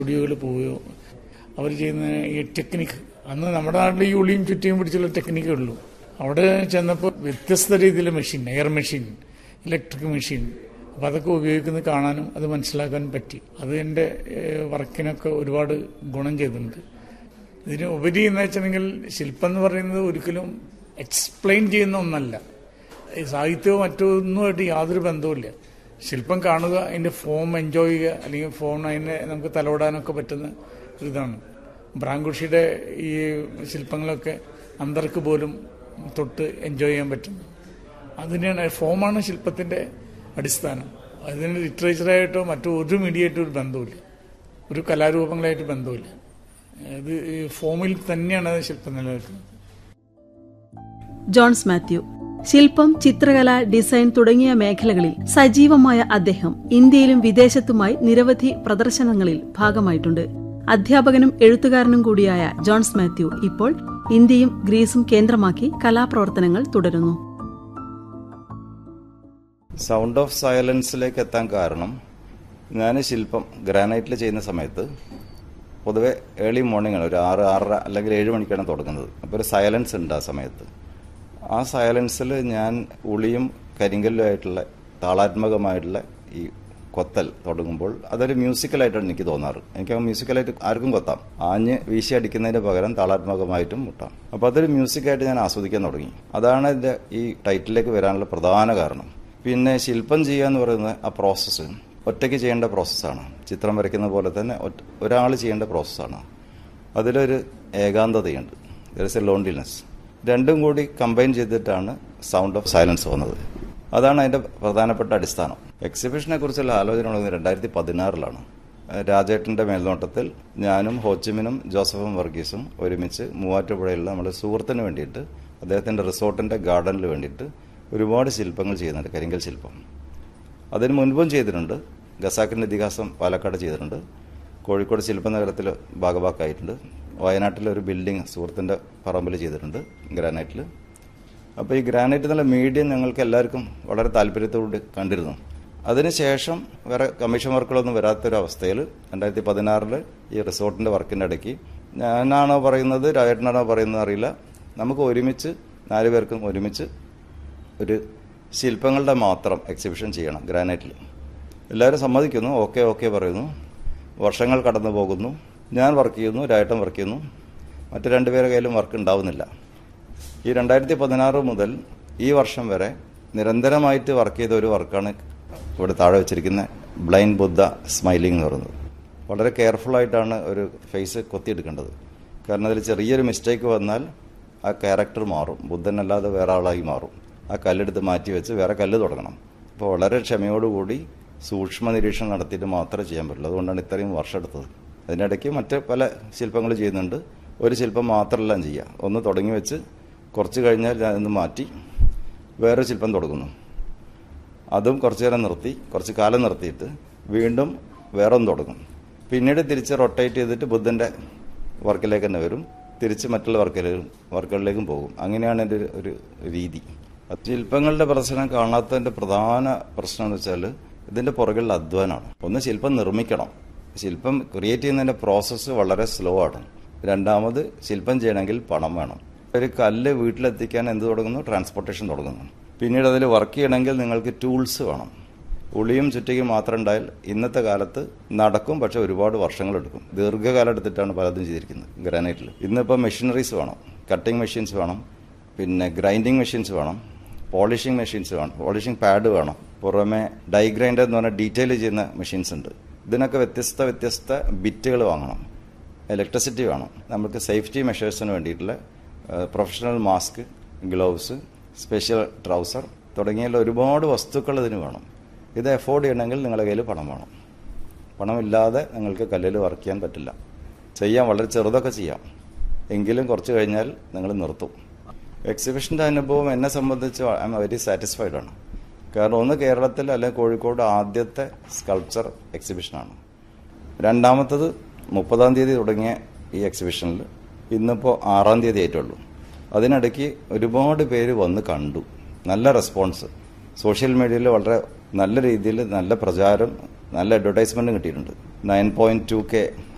സ്റ്റുഡിയോയിൽ പോവുകയോ അവർ ചെയ്യുന്ന ഈ ടെക്നിക്ക് അന്ന് നമ്മുടെ നാട്ടിൽ ഈ ഉളിയും ചുറ്റിയും പിടിച്ചുള്ള ടെക്നിക്കേ ഉള്ളൂ അവിടെ ചെന്നപ്പോൾ വ്യത്യസ്ത രീതിയിലെ machine air machine electric machine അപ്പം അതൊക്കെ ഉപയോഗിക്കുന്നത് കാണാനും അത് മനസ്സിലാക്കാനും പറ്റി അത് എൻ്റെ ഏഹ്, വർക്കിനൊക്കെ ഒരുപാട് ഗുണം ചെയ്തിട്ടുണ്ട് ഇതിന് ഉപരി എന്ന് വെച്ചിട്ടുണ്ടെങ്കിൽ ശില്പം എന്ന് പറയുന്നത് ഒരിക്കലും എക്സ്പ്ലെയിൻ ചെയ്യുന്ന ഒന്നല്ല ഈ സാഹിത്യവും മറ്റൊന്നുമായിട്ട് യാതൊരു ബന്ധവുമില്ല ശില്പം കാണുക അതിൻ്റെ ഫോം എൻജോയ് ചെയ്യുക അല്ലെങ്കിൽ ഫോം അതിനെ നമുക്ക് തലോടാനൊക്കെ പറ്റുന്ന ഒരു ഇതാണ് ബ്രാങ്കുഷിയുടെ ഈ ശില്പങ്ങളൊക്കെ അന്തർക്ക് പോലും തൊട്ട് എൻജോയ് ചെയ്യാൻ പറ്റുന്നു അതിനാണ് ഫോമാണ് ശില്പത്തിൻ്റെ അടിസ്ഥാനം അതിന് ലിറ്ററേച്ചറായിട്ടോ മറ്റോ ഒരു മീഡിയയായിട്ടോ ഒരു ബന്ധവുമില്ല ഒരു കലാരൂപങ്ങളായിട്ട് ബന്ധവുമില്ല ഇത് ഈ ഫോമിൽ തന്നെയാണ് അത് ശില്പം നിലനിൽക്കുന്നത് ജോൺസ് മാത്യു ശില്പം ചിത്രകല ഡിസൈൻ തുടങ്ങിയ മേഖലകളിൽ സജീവമായ അദ്ദേഹം ഇന്ത്യയിലും വിദേശത്തുമായി നിരവധി പ്രദർശനങ്ങളിൽ ഭാഗമായിട്ടുണ്ട് അധ്യാപകനും എഴുത്തുകാരനും കൂടിയായ ജോൺസ് മാത്യു ഇപ്പോൾ ഇന്ത്യയും ഗ്രീസും കേന്ദ്രമാക്കി കലാപ്രവർത്തനങ്ങൾ തുടരുന്നു സൗണ്ട് ഓഫ് സൈലൻസിലേക്ക് എത്താൻ കാരണം ഞാൻ ശില്പം ഗ്രാനൈറ്റിൽ ചെയ്യുന്ന സമയത്ത് പൊതുവെ ഏർലി മോർണിംഗ് ആണ് ഒരു ആറ് ആറര അല്ലെങ്കിൽ ഏഴ് മണിക്കാണ് തുടങ്ങുന്നത് അപ്പോൾ ഒരു സൈലൻസ് ഉണ്ട് ആ സമയത്ത് ആ സൈലൻസിൽ ഞാൻ ഉളിയും കരിങ്കല്ലുമായിട്ടുള്ള താളാത്മകമായിട്ടുള്ള ഈ കൊത്തൽ തുടങ്ങുമ്പോൾ അതൊരു മ്യൂസിക്കലായിട്ടാണ് എനിക്ക് തോന്നാറ് എനിക്ക് ആ മ്യൂസിക്കലായിട്ട് ആർക്കും കൊത്താം ആഞ്ഞ് വീശി അടിക്കുന്നതിന് പകരം താളാത്മകമായിട്ടും മുട്ടാം അപ്പോൾ അതൊരു മ്യൂസിക്കായിട്ട് ഞാൻ ആസ്വദിക്കാൻ തുടങ്ങി അതാണ് എൻ്റെ ഈ ടൈറ്റിലേക്ക് വരാനുള്ള പ്രധാന കാരണം പിന്നെ ശില്പം ചെയ്യുക എന്ന് പറയുന്നത് ആ പ്രോസസ്സ് ഒറ്റയ്ക്ക് ചെയ്യേണ്ട പ്രോസസ്സാണ് ചിത്രം വരയ്ക്കുന്ന പോലെ തന്നെ ഒരാൾ ചെയ്യേണ്ട പ്രോസസ്സാണ് അതിലൊരു ഏകാന്തതയുണ്ട് ദർ ഇസ് എ ലോൺലിനെസ് രണ്ടും കൂടി കമ്പൈൻ ചെയ്തിട്ടാണ് സൗണ്ട് ഓഫ് സൈലൻസ് വന്നത് അതാണ് അതിൻ്റെ പ്രധാനപ്പെട്ട അടിസ്ഥാനം എക്സിബിഷനെ കുറിച്ചുള്ള ആലോചന ഉള്ളത് രണ്ടായിരത്തി പതിനാറിലാണ് രാജേട്ടൻ്റെ മേൽനോട്ടത്തിൽ ഞാനും ഹോച്ചിമിനും ജോസഫും വർഗീസും ഒരുമിച്ച് മൂവാറ്റുപുഴയിലുള്ള നമ്മുടെ സുഹൃത്തിന് വേണ്ടിയിട്ട് അദ്ദേഹത്തിൻ്റെ റിസോർട്ടിൻ്റെ ഗാർഡനിൽ വേണ്ടിയിട്ട് ഒരുപാട് ശില്പങ്ങൾ ചെയ്യുന്നുണ്ട് കരിങ്കൽ ശില്പം അതിന് മുൻപും ചെയ്തിട്ടുണ്ട് ഖസാക്കിൻ്റെ ഇതിഹാസം പാലക്കാട് ചെയ്തിട്ടുണ്ട് കോഴിക്കോട് ശില്പനഗരത്തിൽ ഭാഗഭാക്കായിട്ടുണ്ട് വയനാട്ടിലെ ഒരു ബിൽഡിംഗ് സുഹൃത്തിൻ്റെ പറമ്പിൽ ചെയ്തിട്ടുണ്ട് ഗ്രാനൈറ്റിൽ അപ്പോൾ ഈ ഗ്രാനൈറ്റ് എന്നുള്ള മീഡിയം ഞങ്ങൾക്ക് എല്ലാവർക്കും വളരെ താല്പര്യത്തോട് കണ്ടിരുന്നു അതിനുശേഷം വേറെ കമ്മീഷൻ വർക്കുകളൊന്നും വരാത്തൊരവസ്ഥയിൽ രണ്ടായിരത്തി പതിനാറിൽ ഈ റിസോർട്ടിൻ്റെ വർക്കിൻ്റെ ഇടയ്ക്ക് ഞാനാണോ പറയുന്നത് രാജേട്ടനാണോ പറയുന്നത് അറിയില്ല നമുക്ക് ഒരുമിച്ച് നാല് പേർക്കും ഒരുമിച്ച് ഒരു ശില്പങ്ങളുടെ മാത്രം എക്സിബിഷൻ ചെയ്യണം ഗ്രാനൈറ്റിൽ എല്ലാവരും സമ്മതിക്കുന്നു ഓക്കെ ഓക്കെ പറയുന്നു വർഷങ്ങൾ കടന്നു പോകുന്നു ഞാൻ വർക്ക് ചെയ്യുന്നു രായട്ടൻ വർക്ക് ചെയ്യുന്നു മറ്റു രണ്ടുപേരുടെ കയ്യിലും വർക്ക് ഉണ്ടാവുന്നില്ല ഈ രണ്ടായിരത്തി പതിനാറ് മുതൽ ഈ വർഷം വരെ നിരന്തരമായിട്ട് വർക്ക് ചെയ്ത ഒരു വർക്കാണ് ഇവിടെ താഴെ വെച്ചിരിക്കുന്ന ബ്ലൈൻഡ് ബുദ്ധ സ്മൈലിംഗ് എന്ന് പറയുന്നത് വളരെ കെയർഫുൾ ആയിട്ടാണ് ഒരു ഫേസ് കൊത്തിയെടുക്കേണ്ടത് കാരണം അതിൽ ചെറിയൊരു മിസ്റ്റേക്ക് വന്നാൽ ആ ക്യാരക്ടർ മാറും ബുദ്ധനല്ലാതെ വേറെ ആളായി മാറും ആ കല്ലെടുത്ത് മാറ്റി വെച്ച് വേറെ കല്ല് തുടങ്ങണം അപ്പോൾ വളരെ ക്ഷമയോടുകൂടി സൂക്ഷ്മ നിരീക്ഷണം നടത്തിയിട്ട് മാത്രമേ ചെയ്യാൻ പറ്റുള്ളൂ അതുകൊണ്ടാണ് ഇത്രയും വർഷം എടുത്തത് അതിനിടയ്ക്ക് മറ്റ് പല ശില്പങ്ങൾ ചെയ്യുന്നുണ്ട് ഒരു ശില്പം മാത്രമല്ല ചെയ്യുക ഒന്ന് തുടങ്ങി വെച്ച് കുറച്ച് കഴിഞ്ഞാൽ ഞാൻ ഒന്ന് മാറ്റി വേറെ ശില്പം തുടങ്ങുന്നു അതും കുറച്ച് നേരം നിർത്തി കുറച്ച് കാലം നിർത്തിയിട്ട് വീണ്ടും വേറെ ഒന്ന് തുടങ്ങും പിന്നീട് തിരിച്ച് റൊട്ടേറ്റ് ചെയ്തിട്ട് ബുദ്ധൻ്റെ വർക്കിലേക്ക് തന്നെ വരും തിരിച്ച് മറ്റുള്ള വർക്കിലേക്കും വർക്കുകളിലേക്കും പോകും അങ്ങനെയാണ് എൻ്റെ ഒരു- ഒരു രീതി ശില്പങ്ങളുടെ പ്രശ്നം കാണാത്തതിൻ്റെ പ്രധാന പ്രശ്നം എന്ന് വെച്ചാൽ ഇതിൻ്റെ പുറകിലുള്ള അധ്വാനമാണ് ഒന്ന് ശില്പം നിർമ്മിക്കണം ശില്പം ക്രിയേറ്റ് ചെയ്യുന്നതിൻ്റെ പ്രോസസ്സ് വളരെ സ്ലോ ആണ് രണ്ടാമത് ശില്പം ചെയ്യണമെങ്കിൽ പണം വേണം ഒരു കല്ല് വീട്ടിലെത്തിക്കാൻ എന്ത് തുടങ്ങുന്നു ട്രാൻസ്പോർട്ടേഷൻ തുടങ്ങുന്നു പിന്നീട് അതിൽ വർക്ക് ചെയ്യണമെങ്കിൽ നിങ്ങൾക്ക് ടൂൾസ് വേണം ഉളിയും ചുറ്റിക്കും മാത്രം ഉണ്ടായാൽ ഇന്നത്തെ കാലത്ത് നടക്കും പക്ഷെ ഒരുപാട് വർഷങ്ങളെടുക്കും ദീർഘകാലം എടുത്തിട്ടാണ് പലതും ചെയ്തിരിക്കുന്നത് ഗ്രാനൈറ്റിൽ ഇന്നിപ്പോൾ മെഷീനറീസ് വേണം കട്ടിംഗ് മെഷീൻസ് വേണം പിന്നെ ഗ്രൈൻഡിങ് മെഷീൻസ് വേണം പോളിഷിംഗ് മെഷീൻസ് വേണം പോളിഷിംഗ് പാഡ് വേണം പുറമെ ഡൈ ഗ്രൈൻഡർ എന്ന് പറഞ്ഞാൽ ഡീറ്റെയിൽ ചെയ്യുന്ന മെഷീൻസ് ഉണ്ട് ഇതിനൊക്കെ വ്യത്യസ്ത വ്യത്യസ്ത ബിറ്റുകൾ വാങ്ങണം ഇലക്ട്രിസിറ്റി വേണം നമുക്ക് സേഫ്റ്റി മെഷേഴ്സിന് വേണ്ടിയിട്ടുള്ള professional mask gloves special trouser തുടങ്ങിയ ഒരുപാട് വസ്തുക്കൾ ഇതിന് വേണം ഇത് എഫോർഡ് ചെയ്യണമെങ്കിൽ നിങ്ങളുടെ കയ്യിൽ പണം വേണം പണമില്ലാതെ നിങ്ങൾക്ക് കല്ലിൽ വർക്ക് ചെയ്യാൻ പറ്റില്ല ചെയ്യാം വളരെ ചെറുതൊക്കെ ചെയ്യാം എങ്കിലും കുറച്ച് കഴിഞ്ഞാൽ നിങ്ങൾ നിർത്തും എക്സിബിഷൻ്റെ അനുഭവം എന്നെ സംബന്ധിച്ച് ഐ എം വെരി സാറ്റിസ്ഫൈഡ് ആണ് കാരണം ഒന്ന് കേരളത്തിൽ അല്ലെങ്കിൽ കോഴിക്കോട് ആദ്യത്തെ സ്കൾപ്ചർ എക്സിബിഷനാണ് രണ്ടാമത്തത് മുപ്പതാം തീയതി തുടങ്ങിയ ഈ എക്സിബിഷനിൽ ഇന്നിപ്പോൾ ആറാം തീയതി ആയിട്ടുള്ളൂ അതിനിടയ്ക്ക് ഒരുപാട് പേര് വന്ന് കണ്ടു നല്ല റെസ്പോൺസ് സോഷ്യൽ മീഡിയയിൽ വളരെ നല്ല രീതിയിൽ നല്ല പ്രചാരം നല്ല അഡ്വർടൈസ്മെൻറ്റും കിട്ടിയിട്ടുണ്ട് നയൻ പോയിൻറ്റ് ടു കെ